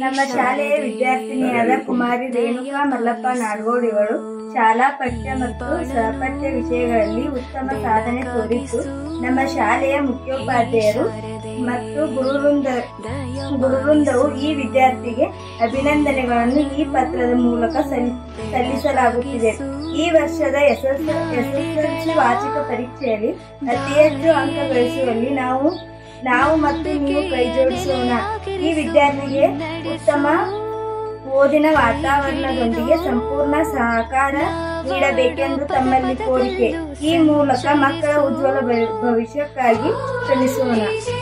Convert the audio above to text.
ನಮ್ಮ ಶಾಲೆಯ ವಿದ್ಯಾರ್ಥಿನಿಯಾದ ಕುಮಾರಿ ರೇಣುಕಾ ಮಲ್ಲಪ್ಪ ನಾಡಗೋಡ್ ಇವರು ಶಾಲಾ ಪಠ್ಯ ಮತ್ತು ಸಹಪಠ್ಯ ವಿಷಯಗಳಲ್ಲಿ ಉತ್ತಮ ಸಾಧನೆ ತೋರಿದ್ದು ನಮ್ಮ ಶಾಲೆಯ ಮುಖ್ಯೋಪಾಧ್ಯಾಯರು ಮತ್ತು ಗುರುವೃಂದ ಗುರುವೃಂದವು ಈ ವಿದ್ಯಾರ್ಥಿಗೆ ಅಭಿನಂದನೆಗಳನ್ನು ಈ ಪತ್ರದ ಮೂಲಕ ಸಲ್ಲಿ ಸಲ್ಲಿಸಲಾಗುತ್ತಿದೆ ಈ ವರ್ಷದ ಎಸ್ಎಸ್ಎಲ್ಸಿ ವಾರ್ಷಿಕ ಪರೀಕ್ಷೆಯಲ್ಲಿ ಅತಿ ಹೆಚ್ಚು ಅಂಕ ಗಳಿಸುವಲ್ಲಿ ನಾವು ನಾವು ಮತ್ತು ನೀವು ಕೈ ಜೋಡಿಸೋಣ ಈ ವಿದ್ಯಾರ್ಥಿಗೆ ಉತ್ತಮ ಓದಿನ ವಾತಾವರಣದೊಂದಿಗೆ ಸಂಪೂರ್ಣ ಸಹಕಾರ ನೀಡಬೇಕೆಂದು ತಮ್ಮಲ್ಲಿ ಕೋರಿಕೆ ಈ ಮೂಲಕ ಮಕ್ಕಳ ಉಜ್ವಲ ಭವಿ- ಭವಿಷ್ಯಕ್ಕಾಗಿ ಶ್ರಮಿಸೋಣ